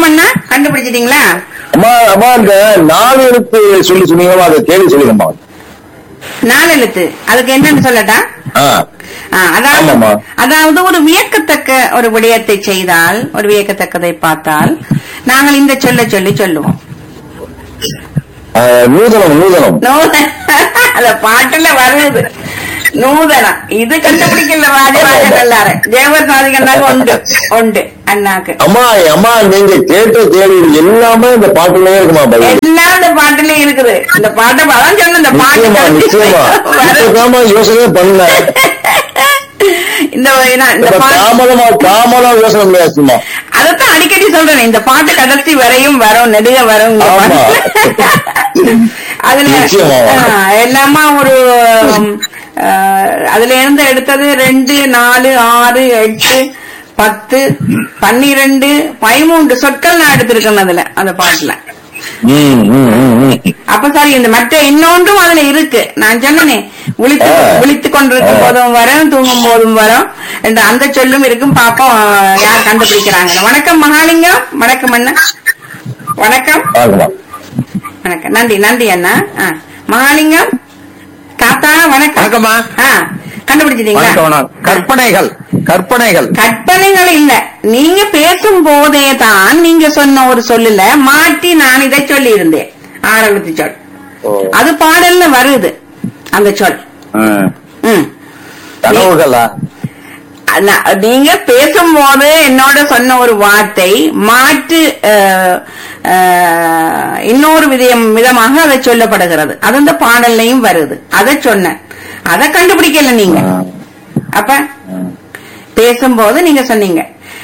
வணக்கம் அண்ணா கண்டுபிடிச்சிட்டீங்களா அம்மா அம்மா இந்த நாலு எழுத்து சொல்லி சொன்னீங்களா அதை கேள்வி சொல்லுங்கம்மா நாலு எழுத்து அதுக்கு என்னன்னு சொல்லட்டா ஆ ஆ, அதாவது ஆமாம்மா. அதாவது ஒரு வியக்கத்தக்க ஒரு விடயத்தை செய்தால் ஒரு வியக்கத்தக்கதை பார்த்தால் நாங்கள் இந்த சொல்ல சொல்லி சொல்லுவோம் ஆ, நூதனம் நூதனம் நூதன அந்த பாட்டுல வருது நூதனம் இது கண்டுபிடிக்கல ராஜராஜன் எல்லாரும் தேவர் சாதிகன்னாக்கு உண்டு உண்டு அண்ணாக்கு அம்மா அம்மா நீங்க கேட்ட கேள்வி எல்லாமே இந்த பாட்டுலயே இருக்குமா பதில் எல்லாம் இந்த பாட்டுலயும் இருக்குது இந்த பாட்டை அதான் சொன்ன இந்த பாட்டு நிச்சயமா நிச்சயமா வரும். இப்பதாம்மா யோசனை பண்ண இந்த நான் இந்த இப்ப பாட்டு தாமதமா தாமதம் யோசனை பண்ணியாச்சுமா அதத்தான் அடிக்கடி சொல்றேன் இந்த பாட்டு கடைசி வரையும் வரும் நெடுக வரும் இந்த ஆமா. பாட்டு. அதுல நிச்சயமா. ஆ, எல்லாமா ஒரு ம், ஆ, அதுல இருந்து எடுத்தது ரெண்டு நாலு ஆறு எட்டு பத்து பன்னிரெண்டு பதிமூன்று சொற்கள் நான் எடுத்திருக்கேன் அதுல அந்த பாட்டுல ம், ம், ம், ம். அப்ப சரி இந்த மற்ற இன்னொன்றும் அதுல இருக்கு நான் சொன்னனே விழித்து ஆ. விழித்துக் கொண்டிருக்கும் ஆ. போதும் வரும் தூங்கும் போதும் வரும் என்ற அந்த சொல்லும் இருக்கும் பாப்போம் யார் கண்டுபிடிக்கிறாங்க வணக்கம் மகாலிங்கம் வணக்கம் அண்ணா வணக்கம் ஆகுமா வணக்கம் நன்றி நன்றி அண்ணா ஆ. மகாலிங்கம் தாத்தா வணக்கம் வணக்கம்மா. ஆ கண்டுபிடிச்சிட்டீங்களா வணக்கம் வணக்கம். கற்பனைகள் கற்பனைகள் கற்பனைகள் இல்ல நீங்க பேசும் போதே தான் நீங்க சொன்ன ஒரு சொல்லுல மாற்றி நான் இதை சொல்லி இருந்தேன் ஆரம்பித்து சொல் அது பாடல்ல வருது அந்த சொல் ம். ம். கனவுகளா அண்ணா, நீங்க பேசும்போது என்னோட சொன்ன ஒரு வார்த்தை மாற்று அஹ், அஹ், இன்னொரு விதம் விதமாக அதை சொல்லப்படுகிறது அது அந்த பாடல்லையும் வருது அதை சொன்னேன் அதை கண்டுபிடிக்கல நீங்க அப்ப பேசும்போது நீங்க சொன்னீங்க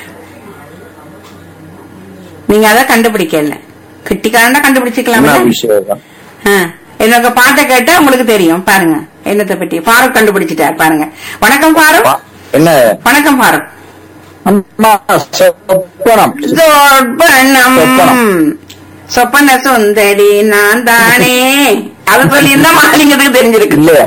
நீங்க அதை கண்டுபிடிக்கல கிட்டிக்காரண்டா என்ன கண்டுபிடிச்சிக்கலாம் விஷயம் என்னோட பாட்டை கேட்டா உங்களுக்கு தெரியும் பாருங்க என்னத்தை பற்றி ஃபாரூக் கண்டுபிடிச்சிட்டார் பாருங்க வணக்கம் ஃபாரூக் என்ன வணக்கம் ஃபாரூக் அம்மா, சொப்பனம் சொப்பனம் சொப்பனம். சொப்பன சுந்தரி நான் தானே அது சொல்லி இருந்தா மாலிங்கத்துக்கு தெரிஞ்சிருக்கு இல்லையா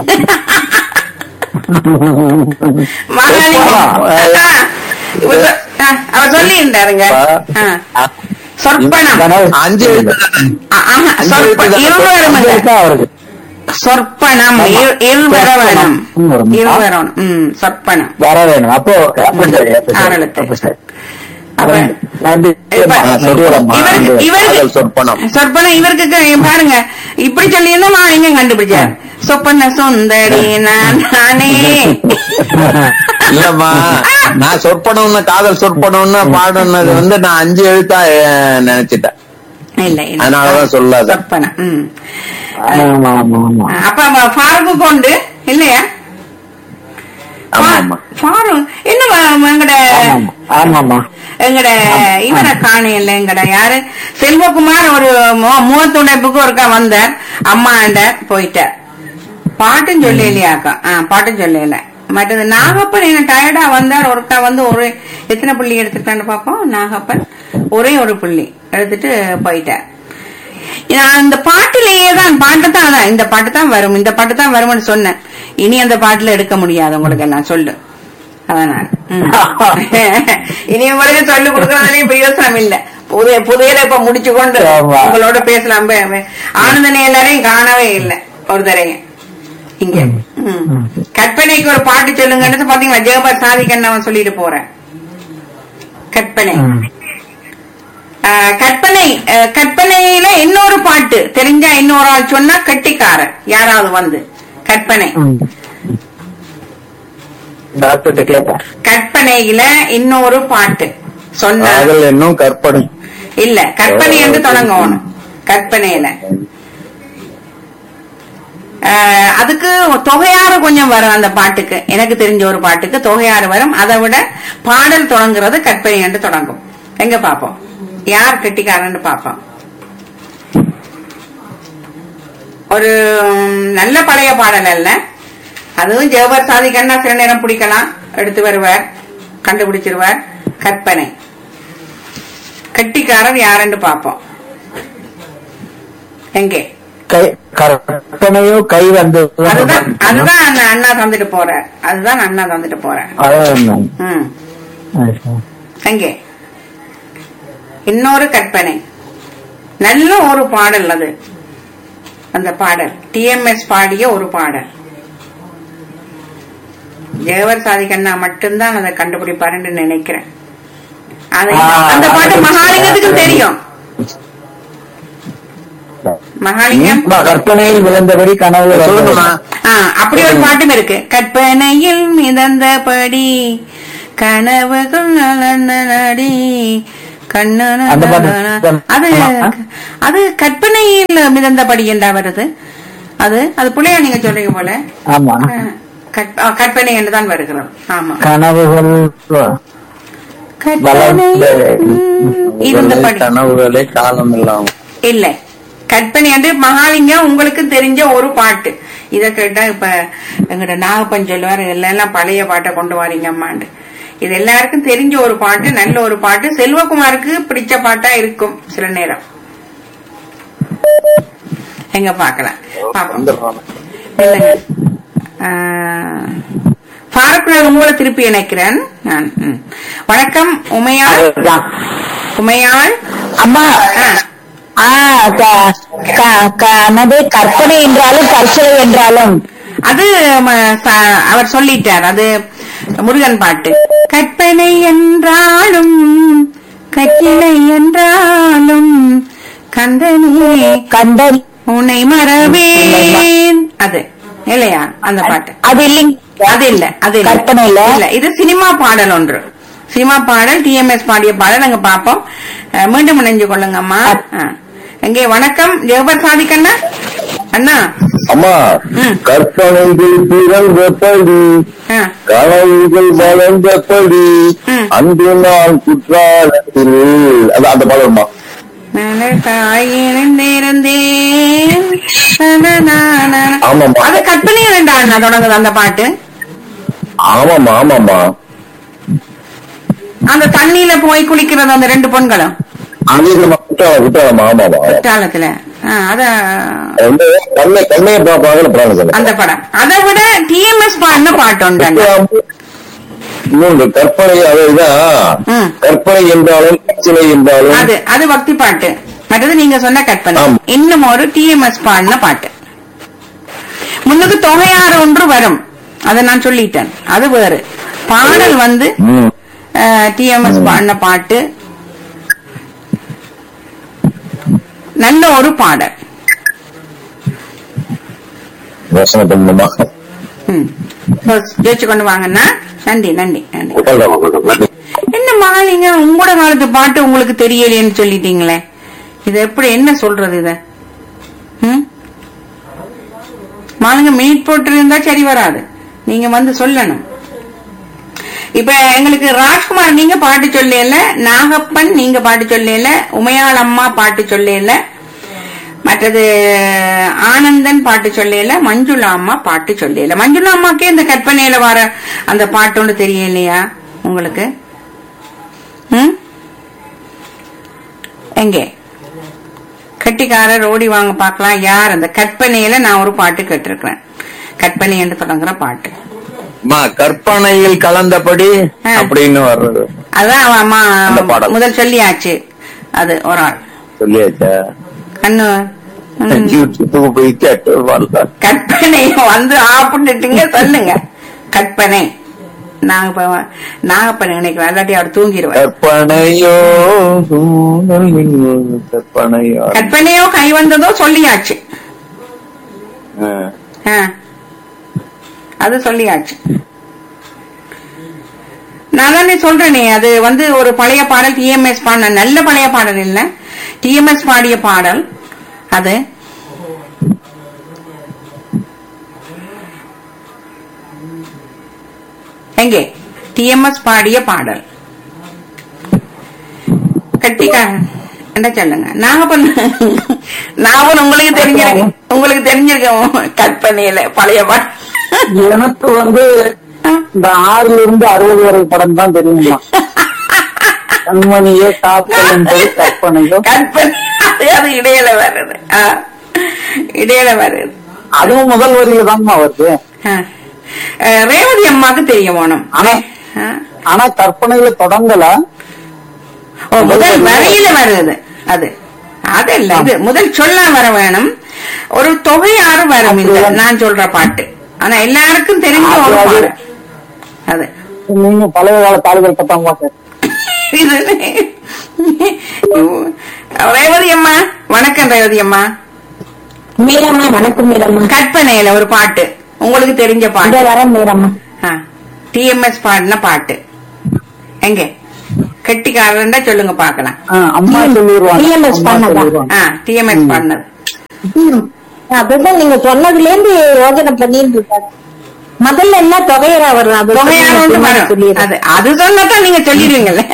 மாலிங்கம் சொப்பனம். ஆ, இவர் சொ- ஆ, அவர் சொல்லி இருந்தாருங்க ஆ. சொற்பனம் அஞ்சு எழுத்து ஆ, ஆஹா, அஞ்சு சொற்ப- எழுத்து இருவர் அஞ்சு வருமங்க. எழுத்தா அவருக்கு சொற்பனம் இரு- இருவர வேணும் இருவரம் ம் சொற்பனம் வர வேணும் அப்போ அப்ப சரி, அப்ப சரி, ஆறெழுத்து. அப்ப சரி. அப்ப நன்றி. இப்ப ஆ, சொற்பனம். இவருக்கு- இவருக்கு- காதல் சொற்பனம் சொற்பனம் இவருக்கு க- பாருங்க இப்படி சொல்லியிருந்தா மாலிங்க கண்டுபிடிச்சார் சொப்பன சுந்தரி நான் நானே இல்லம்மா நான் சொற்பனம்னு காதல் சொற்பனம்னு பாடுனது வந்து நான் அஞ்சு எழுத்தா அஹ், நினைச்சிட்டேன் இல்ல இல்ல அதனாலதான் சொல்லாத. சொப்பனம் ம் ஆமா ஆமா ஆமா அப்ப ஃபாருக்கு கொண்டு இல்லையா ஆமா ஆமா ஃபாரூக் என்ன வ- எங்கட ஆமாமா எங்கட இவரை காணையில எங்கட யாரு செல்வகுமார் ஒரு மு- முகத்துடைப்புக்கு ஒருக்கா வந்தார் அம்மாண்ட போயிட்டார் பாட்டும் சொல்லலையாக்கா ஆ பாட்டும் சொல்லல மற்றது நாகப்பன் என்ன டயர்டா வந்தார் ஒருக்கா வந்து ஒரு எத்தனை புள்ளி எடுத்துட்டான்னு பாப்போம் நாகப்பன் ஒரே ஒரு புள்ளி எடுத்துட்டு போயிட்டார் நான் இந்த பாட்டிலேயே தான் பாட்டு தான் அதான் இந்த பாட்டு தான் வரும் இந்த பாட்டு தான் வரும்னு சொன்னேன் இனி அந்த பாட்டுல எடுக்க முடியாது உங்களுக்கு எல்லாம் சொல்லு அதனால ம். இனி உங்களுக்கு சொல்லி கொடுக்கறதுலயும் பிரயோசனம் இல்ல புதிய புதையல இப்ப முடிச்சு கொண்டு ஆமா. உங்களோட பேசலாம் பே- பே- ஆனந்தனை எல்லாரையும் காணவே இல்லை ஒரு தரையும் இங்க ம். கற்பனைக்கு ஒரு பாட்டு சொல்லுங்கன்னு பாத்தீங்களா ஜெகபர் சாதிக்கண்ணவன் சொல்லிட்டு போறேன் கற்பனை ஆஹ், கற்பனை ஆஹ், கற்பனையில இன்னொரு பாட்டு தெரிஞ்சா இன்னொரு ஆள் சொன்னா கட்டிக்காரன் யாராவது வந்து கற்பனை டாக்டர் கேட்பேன் கற்பனையில இன்னொரு பாட்டு சொன்ன காதல் என்னும் கற்பனை இல்ல கற்பனை என்று தொடங்கணும் கற்பனையில ஆஹ், அதுக்கு தொகையாறு கொஞ்சம் வரும் அந்த பாட்டுக்கு எனக்கு தெரிஞ்ச ஒரு பாட்டுக்கு தொகையாறு வரும் அதை விட பாடல் தொடங்குறது கற்பனை என்று தொடங்கும் எங்க பாப்போம் யார் கெட்டிக்காரன்னு பாப்போம் ஒரு ம், நல்ல பழைய பாடல் அல்ல அதுவும் ஜெகவர் சாதிக்கன்னா சில நேரம் பிடிக்கலாம் எடுத்து வருவார் கண்டுபிடிச்சிருவார் கற்பனை கட்டிக்காரர் யாருன்னு பாப்போம் எங்கே கை கற்பனையோ கை வந்து அதுதான் அதுதான் அந்த அண்ணா தந்துட்டு போறார் அதுதான் அண்ணா தந்துட்டு போறார் அதான் ம் எங்கே இன்னொரு கற்பனை நல்ல ஒரு பாடல் அது அந்த பாடல் டிஎம்எஸ் பாடிய ஒரு பாடல் ஜெயவர் சாதிக்கண்ணா மட்டும்தான் அதை கண்டுபிடிப்பாருன்னு நினைக்கிறேன் அதை ஆ, அந்த பாட்டு அது- மகாலிங்கத்துக்கும் தெரியும் மகாலிங்கம் அம்மா, கற்பனையில் விழுந்தபடி கனவு சொல்லுங்கம்மா ஆ, அப்படி ஒரு பாட்டும் இருக்கு கற்பனையில் மிதந்தபடி கனவுகள் நலனடி கண்ணன அந்த பாட்டு அது ஆமா. அது கற்பனையில் மிதந்தபடி என்றா வருது அது அது புள்ளையா நீங்க சொல்றீங்க போல ஆமா ஆ, கற்ப- ஆ, கற்பனை என்று தான் வருகிறது ஆமா கனவுகள் கற்பனையில் ம், இருந்தபடி கனவுகளே காலம் இல்லாம இல்ல கற்பனை என்று மகாலிங்கம் உங்களுக்கு தெரிஞ்ச ஒரு பாட்டு இத கேட்டா இப்ப எங்கட நாகப்பன் சொல்லுவார் எல்லாம் பழைய பாட்டை கொண்டு வரீங்க அம்மாண்டு இது எல்லாருக்கும் தெரிஞ்ச ஒரு பாட்டு நல்ல ஒரு பாட்டு செல்வகுமாருக்கு பிடிச்ச பாட்டா இருக்கும் சில நேரம் எங்க பாக்கலாம் பாப்போம் இல்லைங்க. ஆ, ஃபாரூக் நான் உங்களை திருப்பி இணைக்கிறேன் நான் ம். வணக்கம் உமையாள் உமையாள் அம்மா ஆ. ஆ க- க- க- என்னது கற்பனை என்றாலும் கற்சலை என்றாலும் அது ம, ச- அவர் சொல்லிட்டார் அது முருகன் பாட்டு கற்பனை என்றாலும் கச்சிலை என்றாலும் கந்தனே கண்டன் உன்னை மறவேன் அது இல்லையா அந்த பாட்டு அது இல்லைங்க அது இல்ல அது இல்ல கற்பனை இல்ல இல்ல இது சினிமா பாடல் ஒன்று சினிமா பாடல் டிஎம்எஸ் பாடிய பாடல் நாங்க பாப்போம் அஹ், மீண்டும் இணைஞ்சு கொள்ளுங்க அம்மா அஹ். எங்கே வணக்கம் ஜெகபர் சாதிக்கண்ணா அண்ணா அம்மா ம். கற்பனைகள் பிறந்தபடி அஹ், கனவுகள் வளர்ந்தபடி ம். அன்று நாள் குற்றாலத்தில் அது அந்த பாடம்மா காயிருந்தேன் ஆமாம்மா. அது கற்பனை வேண்டாம் அண்ணா தொடங்குது அந்த பாட்டு ஆமாம்மா ஆமாம்மா அந்த தண்ணியில போய் குளிக்கிறது அந்த ரெண்டு பெண்களும் அதிகமா குற்றாலம் குற்றாலம்மா ஆமாமா குற்றாலத்துல ஆஹ், அத அது வந்து கண்ணை கண்ணையை பார்ப்பாங்க பிராணம் சொல்ல அந்த படம் அதை விட டிஎம்எஸ் பாடின பாட்டு உண்டு அண்ணா. இன்னொன்று கற்பனை அதுதான் ம். கற்பனை என்றாலும் கச்சிலை என்றாலும் அது அது பக்தி பாட்டு மற்றது நீங்க சொன்ன கற்பனை ஆமா. இன்னும் ஒரு டிஎம்எஸ் பாடின பாட்டு முன்னுக்கு தொகையாறு ஒன்று வரும் அதை நான் சொல்லிட்டேன் அது வேறு பாடல் வந்து ம். டிஎம்எஸ் பாடின பாட்டு நல்ல ஒரு பாடல் யோசனை பண்ணுமா ம். ஜெயிச்சு கொண்டு வாங்கண்ணா நன்றி நன்றி நன்றி குற்றாலம் என்ன மாலிங்க உங்களோட காலத்து பாட்டு உங்களுக்கு தெரியலையேன்னு சொல்லிட்டீங்களே இது எப்படி என்ன சொல்றது இத ம்? மாலுங்க மீட் போட்டு இருந்தா சரி வராது நீங்க வந்து சொல்லணும் இப்ப எங்களுக்கு ராஜ்குமார் நீங்க பாட்டு சொல்லல நாகப்பன் நீங்க பாட்டு சொல்லல உமையாள் அம்மா பாட்டு சொல்லல மற்றது ஆனந்தன் பாட்டு சொல்லல மஞ்சுளா அம்மா பாட்டு சொல்லல மஞ்சுளா அம்மாக்கே இந்த கற்பனையில வர அந்த பாட்டு ஒன்று தெரியலையா உங்களுக்கு ம் எங்கே கட்டிக்காரர் ஓடி வாங்க பார்க்கலாம் யார் அந்த கற்பனையில நான் ஒரு பாட்டு கேட்டிருக்கிறேன் கற்பனை என்று தொடங்குற பாட்டு அம்மா, கற்பனையில் கலந்தபடி ஆ. அப்படின்னு வர்றது அதான் அவன் அம்மா அந்த பாடல். முதல் சொல்லியாச்சு அது ஒரு ஆள் சொல்லியாச்சா கண்ணு ம். யூடியூப்புக்கு போய் கேட்டு வரல கற்பனை வந்து ஆப்பிட்டுட்டுங்க சொல்லுங்க கற்பனை நாங்க இப்ப நாகப்பன் நினைக்கிறோம் இல்லாட்டி அவர் தூங்கிடுவார் கற்பனையோ ஊனல் மின்னல் கற்பனையோ கற்பனையோ கை வந்ததோ சொல்லியாச்சு ஆ. ஆ. அது சொல்லியாச்சு நான் தானே சொல்றேனே அது வந்து ஒரு பழைய பாடல் டிஎம்எஸ் பாடின நல்ல பழைய பாடல் இல்ல டிஎம்எஸ் பாடிய பாடல் அது எங்கே டிஎம்எஸ் பாடிய பாடல் கட்டிக்காரன் என்ன சொல்லுங்க நாகப்பன் நாகப்பன் உங்களுக்கு தெரிஞ்சிருக்கு உங்களுக்கு தெரிஞ்சிருக்க கற்பனையில பழைய பாடல் எனக்கு வந்து இந்த ஆறுல இருந்து அறுபது வரை படம் தான் தெரியுமா கண்மணியே காப்பல் என்பது கற்பனையோ கற்பனை அது அது இடையில வருது ஆ. இடையில வருது அதுவும் முதல் வரியில தான்மா வருது ஆ. அஹ், ரேவதி அம்மாக்கு தெரிய வேணும் ஆனா ஆ. ஆனா கற்பனையில தொடங்கல ஓ முதல் வரியில வருது அது அது இல்ல இது முதல் சொல்ல வர வேணும் ஒரு தொகையாறு வரும் இந்த நான் சொல்ற பாட்டு ஆனா எல்லாருக்கும் தெரிஞ்ச ஒரு அது- பாடு அது நீங்க பழைய கால தாளுகள் பத்தாம் சார் இது ரேவதி அம்மா வணக்கம் ரேவதி அம்மா மீரம்மா வணக்கம் மீரம்மா கற்பனையில ஒரு பாட்டு உங்களுக்கு தெரிஞ்ச இந்த பாட்டு வர மீரம்மா டிஎம்எஸ் பாடின பாட்டு எங்க கெட்டிக்காரன் சொல்லுங்க பாக்கலாம் அம்மா சொல்லிடுவாங்க TMS அம்மா பண்ணதா? சொல்லிடுவாங்க. டிஎம்எஸ் பாடினது அதுதான் நீங்க சொன்னதுல இருந்து யோசனை பண்ணிட்டு இருக்காரு முதல்ல என்ன தொகையரா வரும் அது தொகையான ஒன்று வரும் சொல்லிடுறேன் அது அது சொன்னதான் நீங்க சொல்லிடுவீங்கல்ல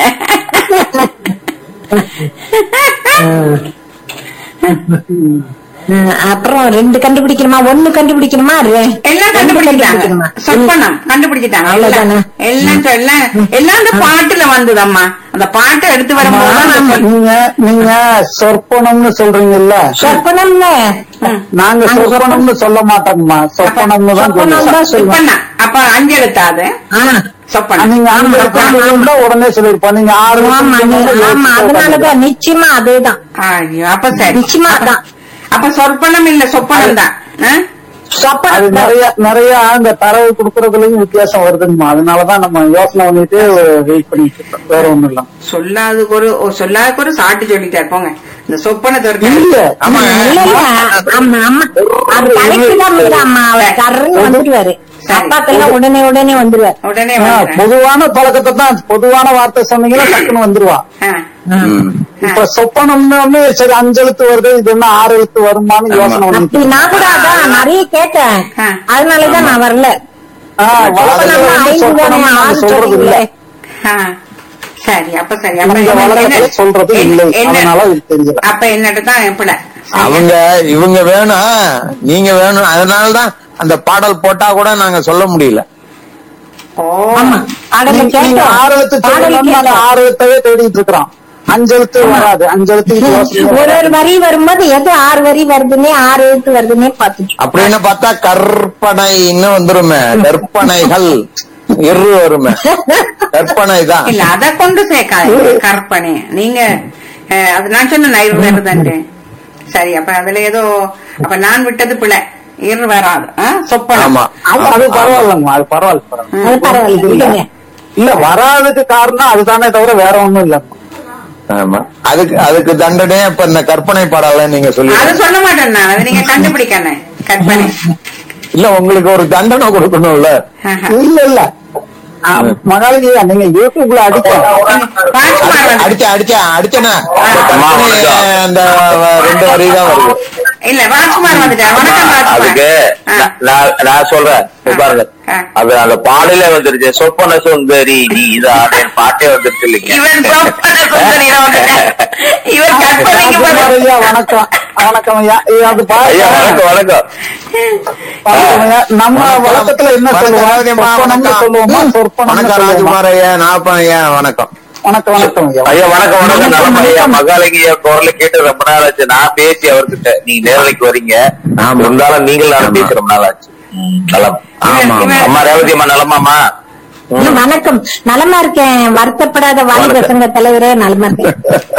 அஹ் அப்புறம் ரெண்டு கண்டுபிடிக்கணுமா ஒண்ணு கண்டுபிடிக்கணுமா ரெ- எல்லாம் ரெண்டு கண்டுபிடிச்சிட்டாங்க சொப்பனம் கண்டுபிடிச்சிட்டாங்க அவ்வளவுதானே? எல்லாம் எல்லாம் சொ- எல்லாம் எல்லாம் அந்த பாட்டுல வந்ததம்மா அந்த பாட்டை எடுத்து வரும்போது தான் அந்த சொல்- நீங்க நீங்க சொற்பனம்னு சொல்றீங்கல்ல சொப்பனம்னு ம். நாங்க சொற்பனம்னு சொல்ல மாட்டோம்மா சொப்பனம்னு தான் சொப்பனம் சொல்லுவோம் தான் சொல்லுவோம் சொப்பனம் அப்ப அஞ்சு எழுத்தாது ஆ, சொப்பனம் நீங்க ஆண்டு இருந்தா உடனே சொல்லிருப்போம் நீங்க ஆறு ஆமா நீ- ஆமா அதனாலதான் நிச்சயமா அதேதான் ஐயோ அப்ப சரி நிச்சயமா அதான் அப்ப சொற்பனம் இல்ல சொப்பனம் தான் ஆ? அது சொப்பனம் தான். நிறைய நிறைய இந்த தரவு கொடுக்கறதுலயும் வித்தியாசம் வருதுங்கம்மா அதனாலதான் நம்ம யோசனை பண்ணிட்டு வெயிட் பண்ணிட்டு இருக்கோம் வேற ஒண்ணும் இல்ல சொல்லாததுக்கு ஒரு ஓ, சொல்லாததுக்கு ஒரு சாட்டு சொல்லிட்டார் போங்க இந்த சொப்பனை இல்ல துரத்தி ஆமா இல்ல இல்ல ஆமா ஆமா அது கரெக்ட் தான் மீரா அம்மா அவர் கர்றன்னு வந்துருவாரு சரி. அப்பாக்கெல்லாம் உடனே உடனே வந்துருவாரு உடனே ஆ, வந்துடுறேன். பொதுவான பழக்கத்தை தான் பொதுவான வார்த்தை சொன்னீங்கன்னா டக்குன்னு வந்துருவா ஆ. இப்ப சொப்பனம்னு சரி அஞ்சு எழுத்து வருது இது என்ன ஆறு எழுத்து வருமான்னு யோசனை அப்படி பண்ணிட்டு நான் கூட அதான் நிறைய கேட்டேன் ஆ. அதனாலதான் நான் வரல ஆ, வழக்கத்துல சொப்பனம்னா வந்து ஐந்து சொப்பனம் தானே, நாங்க ஆறு சொல்றது இல்ல சொல்றீங்களே. ஆ. சரி அப்ப சரி அப்ப இந்த என்ன- வழக்கத்துல என்ன- சொல்றது என்ன- இல்லை என்ன- அதனால இது தெரியல அப்ப என்னட்டு தான் எப்படி அவங்க இவங்க வேணும் நீங்க வேணும் அதனாலதான் அந்த பாடல் போட்டா கூட நாங்க சொல்ல முடியல ஓ ஆமா பாடல நீங்க நீங்க கேட்டோம் ஆறு எழுத்து பாடல் சொல்லணும்னு நாங்க கேட்டோம். ஆறு எழுத்தவே தேடிட்டு இருக்கிறோம் அஞ்சு எழுத்து வராது அஞ்சு எழுத்து இது யோசனை ஒரு வராது. ஒரு வரி வரும்போது எது ஆறு வரி வருதுன்னே ஆறு எழுத்து வருதுன்னே பாத்துட்டு அப்படின்னு பார்த்தா கற்பனைன்னு வந்துருமே கற்பனைகள் இரு வருமே கற்பனை தான் இல்ல அத கொண்டு சேர்க்காது கற்பனை நீங்க அஹ், அது நான் சொன்ன நைர் வருதுன்ட்டு சரி அப்ப அதுல ஏதோ அப்ப நான் விட்டது பிள்ளை இரு வராது ஆ? சொப்பனம் ஆமா அது அது பரவாயில்லங்கம்மா அது பரவாயில்ல பரவாயில்ல. அது பரவாயில்ல விடுங்க. இல்ல வராததுக்கு காரணம் அதுதானே தவிர வேற ஒண்ணும் இல்ல ஆமா அதுக்கு அதுக்கு தண்டனை இப்ப இந்த கற்பனை பாடல நீங்க சொல்லி அது சொல்ல மாட்டேன் நான் அது நீங்க கண்டுபிடிக்கணும் கற்பனை இல்ல உங்களுக்கு ஒரு தண்டனை கொடுக்கணும்ல ஆஹா. இல்ல இல்ல ஆ, மகாலிஜி நீங்க யூடியூப்ல அடிக்கலாம் ராஜ்குமார் வந்து- அடிச்ச அடிச்ச அடிச்சனா அந்த ரெண்டு வரி தான் வருது இல்ல ராஜ்குமார் வந்துட்டார் வணக்கம் அதுக்கு ராஜ்குமார் ஆ. நான் நான் நான் சொல்றேன் இப்ப பாருங்க ஆ. அது அந்த பாடலே வந்துருச்சு சொப்பன சுந்தரி நீ இதான் பாட்டே வந்துருச்சு இல்லைங்க இவன் சொப்பன சுந்தரியில வந்துட்டார். இவர் கற்பனைக்கு ராஜ்குமார் பதில் ஐயா வணக்கம் வணக்கம் ஐயா ஐயா, அது ஐயா பாருங்க வணக்கம் வணக்கம் வணக்கம் ஐயா. நம்ம வணக்கம். வழக்கத்துல என்ன வணக்கம், சொல்லுவோம் ராஜகுமார், சொப்பனம்னு வணக்கம். சொல்லுவோமா சொற்பனம்னு வணக்கம் சொல்லுவோமா ராஜகுமார் ஐயா நாப்பம் ஐயா வணக்கம் வணக்கம் வணக்கம் ஐயா ஐயா வணக்கம் வணக்கம் நலம் ஐயா மகாலிங்க ஐயா குரலை கேட்டு ரொம்ப நாள் ஆச்சு நான் பேசி அவர்கிட்ட நீங்க நேரலைக்கு வரீங்க ஆமா. இருந்தாலும் நீங்கள் நான் ஆமா. பேசி ரொம்ப நாள் ஆச்சு நலம் ஆமா, ஆமா. அம்மா ரேவதி அம்மா நலமாமா ஐயா, வணக்கம் நலமா இருக்கேன் வருத்தப்படாத வாலிப வணக்கம். சங்க தலைவரே நலமா இருக்கேன்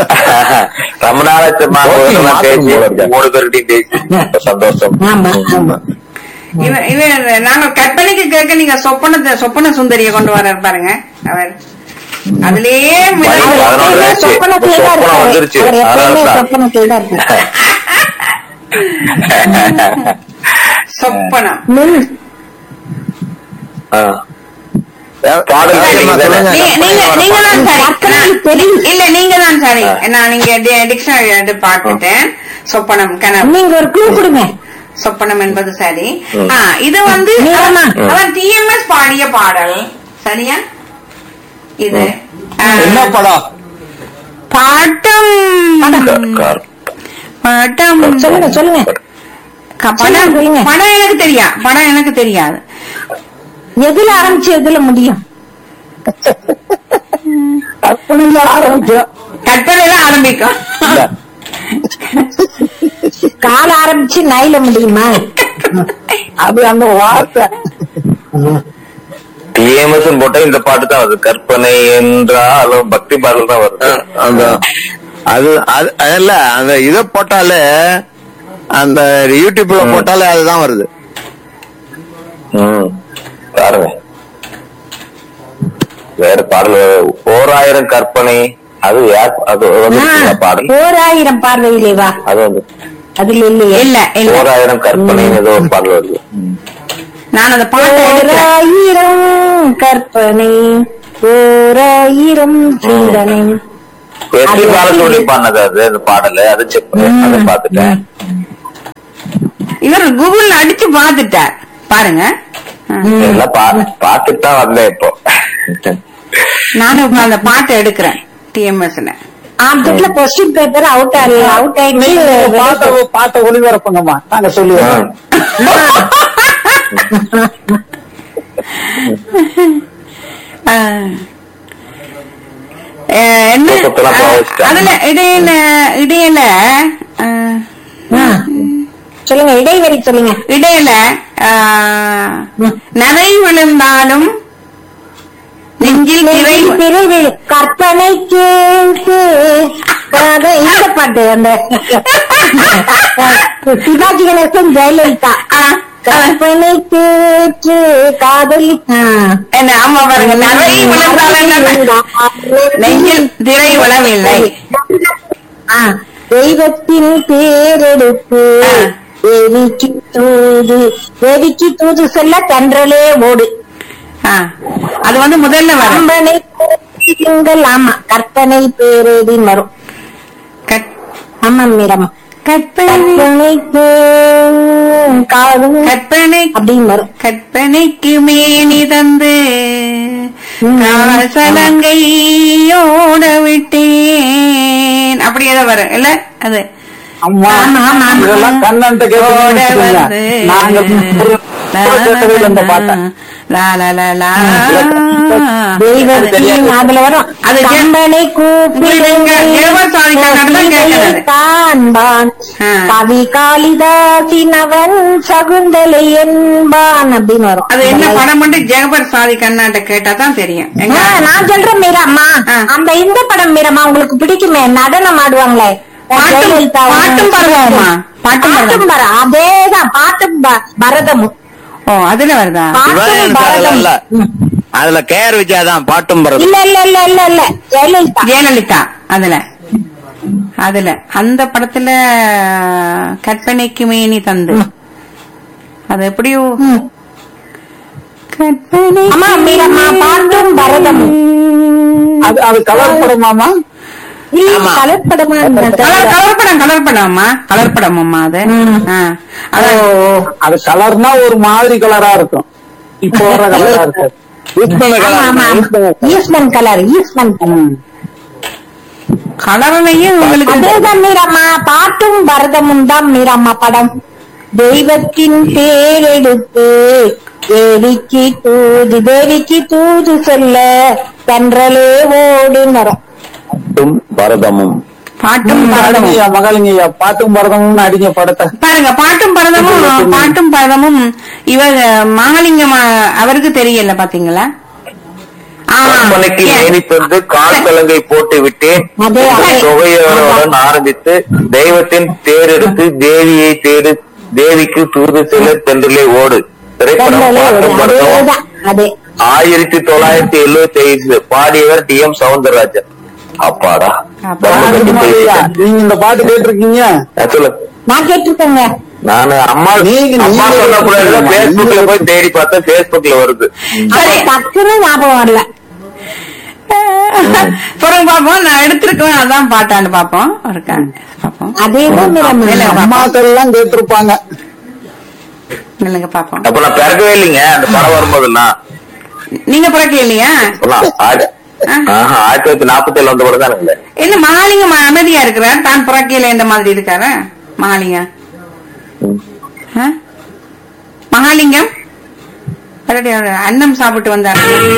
ரொம்ப நாள் ஆச்சுமா ஓகே, நான் மாத்தணும் பேசி போல இருக்கு. மூணு பேர்கிட்டையும் பேசி ரொம்ப சந்தோஷம் ஆமா ஆமா இவன் இவன் நாங்க கற்பனைக்கு கேட்க நீங்க சொப்பனத்தை சொப்பன சுந்தரிய கொண்டு வர பாருங்க அவர் அதுலயே மிதந்து- பதினோரு எப்பயுமே ஆச்சு. சொப்பனத்துல தான் சொப்பனம் இருக்காரு. வந்துருச்சு. அவர் எப்பயுமே அதான். சொப்பனத்துல தான் இருக்காரு. சொப்பனம் ம். ஆ. பாடல் சரி, கேட்டீங்க சொல்லுங்க. தானே? நீங்க நீங்க நீங்க தான் சரி கற்பனைக்கு நான்- தெரியும். இல்ல நீங்க தான் சரி நான் நீங்க டிக்ஷனரி எடுத்து பார்த்துட்டேன் சொப்பனம் கனவு நீங்க ஒரு க்ளூ கொடுங்க சொப்பனம் என்பது சரி ம். ஆ, இது வந்து நீங்கம்மா. அவர் டிஎம்எஸ் பாடிய பாடல் சரியா இது ஆ, என்ன படம் பாட்டம் கார். பாட்டம் சொல்லுங்க சொல்லுங்க க- சொல்லுங்க, படம் சொல்லுங்க. படம் எனக்கு தெரியா படம் எனக்கு தெரியாது எதுல ஆரம்பிச்சு எதுல முடியும் கற்பனையில ஆரம்பிச்சோம் கற்பனையில ஆரம்பிக்கும் இல்ல. கால ஆரம்பிச்சு நைல முடியுமா அது அந்த வார்த்தை டிஎம்எஸ் போட்டா இந்த பாட்டு தான் வருது கற்பனை என்றாலும் பக்தி பாடல் தான் வருது அந்த அது அது அது இல்ல அந்த இத போட்டாலே அந்த யூடியூப்ல போட்டாலே அதுதான் வருது ம் பாருங்க வேற பாடல் ஓராயிரம் கற்பனை அது யார் அது வந்து ஆ, பாடல் ஓராயிரம் பார்வையிலே வா அது வந்து அதுல இல்லையே இல்ல இல்ல ஓராயிரம் கற்பனை ஏதோ ஒரு பாடல் வருது நான் அந்த பாட்டை எடுக்கிறேன் ஓராயிரம் கற்பனை ஓராயிரம் சிந்தனை எஸ்பி பாலசுப்ரமணியம் பாடினது அது அந்த பாடல் அது செக் பண்ணி அதை பாத்துட்டேன் இவர் கூகுள்ல அடிச்சு பாத்துட்டார் பாருங்க ஆ. எல்லாம் பா பாத்துட்டு தான் வந்தேன் இப்போ நானும் இப்ப அந்த பாட்டை எடுக்கிறேன் டிஎம்எஸ்ல ஆப்ஜெக்ட்ல கொஸ்டின் பேப்பர் அவுட் ஆகல அவுட் நீங்க ஆயிடுச்சு பாட்ட பாட்ட ஒளிபரப்புங்கம்மா நாங்க சொல்லுவோம் ஆ. ஆ, என்ன தூக்கத்தெல்லாம் போக வச்சுட்டாங்க. அதுல இடையில இடையில ஆ, ஆ. சொல்லுங்க இடைவெளி சொல்லுங்க இடையில ஆ, நரை விழுந்தாலும் நெஞ்சில் திரை பிரிவில் கற்பனை கேட்டு அதாவது இந்த பாட்டு அந்த சிவாஜி கணேசன் ஜெயலலிதா ஆ, ஆ. கற்பனை கேட்டு காதலி ஆ. என்ன ஆமா பாருங்க நரை விழுந்தாலும் என்ன? நெஞ்சில் திரை விழவில்லை ஆ. தெய்வத்தின் பேரெடுப்பு ஆ. தேவிக்கு தூது தேவிக்கு தூது செல்ல தென்றலே ஓடு ஆ, அது வந்து முதல்ல வரும் கம்பனை நீங்கள் ஆமா கற்பனை பேரேதின்னு வரும் கட்- ஆமா மேடம் கற்பனை கற்பனைக்கு காதும் கற்பனை அப்படின்னு வரும் கற்பனைக்கு மேனி தந்து சலங்கையோட விட்டேன் அப்படி ஏதோ வரும் இல்ல அது அம்மா ஆமா, ஆமா, ஆமா. இதெல்லாம் கண்ணன்ட்ட ஓட கேட்டு வந்து நாங்க ஒரு- ஒரு கேட்டதே இல்லை இந்த பாட்டை லா, லா, லா, லா. தெய்வத்தின் அதுல வரும் அது ஜெ- கம்பனை நீங்க ஜெயவர்சாதி கண்ணன் தான் கேட்கிறது. காண்பான் ஆ. கவி காளிதாசின் அவன் சகுந்தலை என்பான் அப்படின்னு வரும் அது என்ன படம் மட்டும் ஜெகபர் சாதி கண்ணாட்ட கேட்டா தான் தெரியும் எங்க ஆ, நான் சொல்றேன் மீராம்மா ஆ. அந்த இந்த படம் மீராம்மா உங்களுக்கு பிடிக்குமே நடனம் ஆடுவாங்களே பாட்டும் ஜெயலலிதா பாட்டும் பருவமா பாட்டும் பாட்டும் பருவம் பர அதேதான் பாட்டும் ப- பரதமும் ஓ அதுல வருதா பாட்டும் சிவாஜி பரதம் இல்ல ம். அதுல கேஆர் விஜயா தான் பாட்டும் பரது இல்ல இல்ல இல்ல இல்ல இல்ல ஜெயலலிதா ஜெயலலிதா அதுல அதுல அந்த படத்துல கற்பனைக்கு மேனி தந்து அது எப்படியோ ம். கற்பனை ஆமா மீரம்மா பாட்டும் பரதமும் அது அது கலர் படமாமா இல்ல ஆமா. கலப்படமா கலர் கலர் படம் கலர் படம்மா கலர் படம் அம்மா அது ம். ஆ. அதான் அது கலர்னா ஒரு மாதிரி கலரா இருக்கும் இப்போ வர கலரா இருக்கு யூஸ் பண்ண ஆமா ஆமா colour Eastman colour Eastman colour கலர்லயும் உங்களுக்கு அதேதான் மீரம்மா பாட்டும் பரதமும் தான் மீரம்மா படம் தெய்வத்தின் பேரெடுத்து தேவிக்கு தூது தேவிக்கு தூது சொல்ல தென்றலே ஓடுன்னு வரும் பாட்டும் பரதமும் பாட்டும் பரதமும் அடிங்கய்யா மகாலிங்கய்யா பாட்டும் பரதமும் அடிங்க படத்தை பாருங்க பாட்டும் பரதமும் பாட்டும் பரதமும் இவர் மகாலிங்கம் அ- அவருக்கு தெரியல பாத்தீங்களா ஆ, கற்பனைக்கு ஏ- மேனி தந்து கால் கலங்கை போட்டு விட்டேன் அதே, அதே. தொகையோருடன் ஆரம்பித்து தெய்வத்தின் தேரெடுத்து தேவியை தேடு தேவிக்கு தூது செல்ல தென்றலே ஓடு திரைப்படம் தென்றலே ஓடு பாட்டும் பரதமும் அதேதான் அதே ஆயிரத்தி தொள்ளாயிரத்தி எழுபத்தி ஐந்து பாடியவர் டி எம் சவுந்தரராஜன் அப்பாடா அப்பா. தர்ம கட்டி ஐயா, போயிட்டேன். நீங்க இந்த பாட்டு கேட்டிருக்கீங்க ஆ, சொல்லு நான் கேட்டிருக்கேங்க நானு அம்மா நீங்க- அம்மா நீங்க- சொன்ன கூட பேஸ்புக்ல போய் தேடி பார்த்தா பேஸ்புக்ல வருது அது டக்குன்னு ஞாபகம் வரல பிறகு பாப்போம் நான் எடுத்திருக்கேன் அதான் பாட்டான்னு பாப்போம் இருக்கா பாப்போம் அதேதான் மீரம்மா இல்ல, அம்மாக்கள் எல்லாம் கேட்டிருப்பாங்க இல்லைங்க பாப்போம் அப்ப நான் பிறக்கவே இல்லைங்க அந்த படம் வரும்போதெல்லாம் நீங்க பிறக்க இல்லையா அப்பெல்லாம் ஆடு- ஆஹா, ஆயிரத்தி தொள்ளாயிரத்தி நாற்பத்தி ஏழு வந்த படம் தான் இல்லை என்ன மகாலிங்கம் அமைதியா இருக்கிறார் தான் பிறக்கையில இந்த மாதிரி இருக்காரு மகாலிங்கம் ஆ? மகாலிங்கம் மறுபடியும் அவர் அன்னம் சாப்பிட்டு வந்தார்